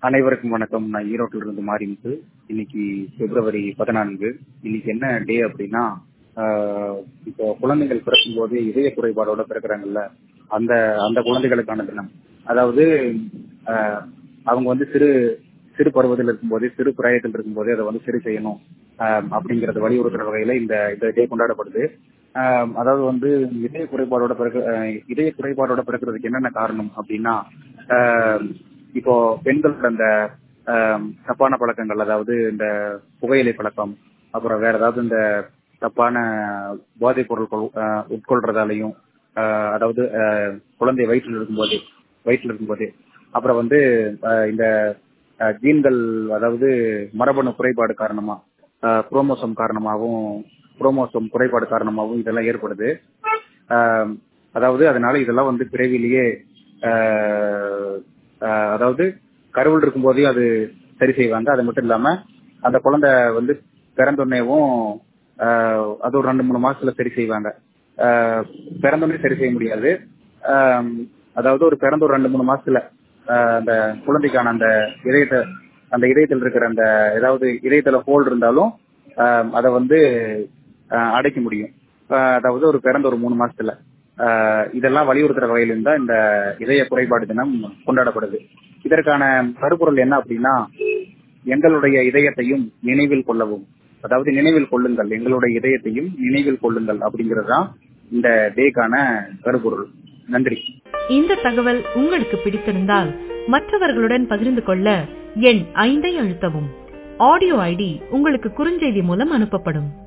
அனைவருக்கும் வணக்கம் நான் ஈரோட்டில் இருந்து மாறிமுத்து இன்னைக்கு பிப்ரவரி பதினான்கு இன்னைக்கு என்ன டே அப்படின்னா ஆஹ் இப்போ குழந்தைகள் பிறக்கும் போது இதய குறைபாடோட பிறக்கிறாங்கல்ல அந்த அந்த குழந்தைகளுக்கான தினம் அதாவது ஆஹ் அவங்க வந்து சிறு சிறு பருவத்தில் இருக்கும்போதே சிறு பிராயத்தில் இருக்கும்போதே அதை வந்து சரி செய்யணும் ஆஹ் அப்படிங்கறத வலியுறுத்துற வகையில இந்த இந்த டே கொண்டாடப்படுது ஆஹ் அதாவது வந்து இதய குறைபாடோட பிறகு ஆஹ் இதய குறைபாடோட பிறக்கிறதுக்கு என்னென்ன காரணம் அப்படின்னா ஆஹ் இப்போ பெண்களோட அந்த ஆஹ் தப்பான பழக்கங்கள் அதாவது இந்த புகையிலை பழக்கம் அப்புறம் வேற ஏதாவது இந்த தப்பான போதைப் பொருட்கள் ஆஹ் உட்கொள்றதாலையும் ஆஹ் அதாவது ஆஹ் குழந்தை வயிற்றில் இருக்கும்போது வயிற்றில் இருக்கும்போது அப்புறம் வந்து ஆஹ் இந்த ஆஹ் ஜீன்கள் அதாவது மரபணு குறைபாடு காரணமா குரோமோசோம் காரணமாகவும் குரோமோசோம் குறைபாடு காரணமாகவும் இதெல்லாம் ஏற்படுது ஆஹ் அதாவது அதனால இதெல்லாம் வந்து பிறவிலேயே ஆஹ் ஆஹ் அதாவது கருவில் இருக்கும்போதே அது சரி செய்வாங்க அது மட்டும் இல்லாம அந்த குழந்தை வந்து பிறந்தோடனேவும் ஆஹ் அது ஒரு ரெண்டு மூணு மாசத்துல சரி செய்வாங்க ஆஹ் பிறந்தோடனே சரி செய்ய முடியாது ஆஹ் அதாவது ஒரு பிறந்த ஒரு ரெண்டு மூணு மாசத்துல ஆஹ் அந்த குழந்தைக்கான அந்த இதயத்தை அந்த இதயத்தில் இருக்கிற அந்த ஏதாவது இதயத்துல ஹோல் இருந்தாலும் ஆஹ் அதை வந்து ஆஹ் அடைக்க முடியும் ஆஹ் அதாவது ஒரு பிறந்த ஒரு மூணு மாசத்துல ஆஹ் இதெல்லாம் வலியுறுத்துற வகையில இருந்தா இந்த இதய குறைபாடு தினம் கொண்டாடப்படுது இதற்கான கருப்பொருள் என்ன அப்படின்னா எங்களுடைய இதயத்தையும் நினைவில் கொள்ளவும் அதாவது நினைவில் கொள்ளுங்கள் எங்களுடைய இதயத்தையும் நினைவில் கொள்ளுங்கள் அப்படிங்கிறது தான் இந்த டேக்கான கருப்பொருள் நன்றி இந்த தகவல் உங்களுக்கு பிடித்திருந்தால் மற்றவர்களுடன் பகிர்ந்து கொள்ள எண் ஐந்தை அழுத்தவும் ஆடியோ ஐடி உங்களுக்கு குறுஞ்செய்தி மூலம் அனுப்பப்படும்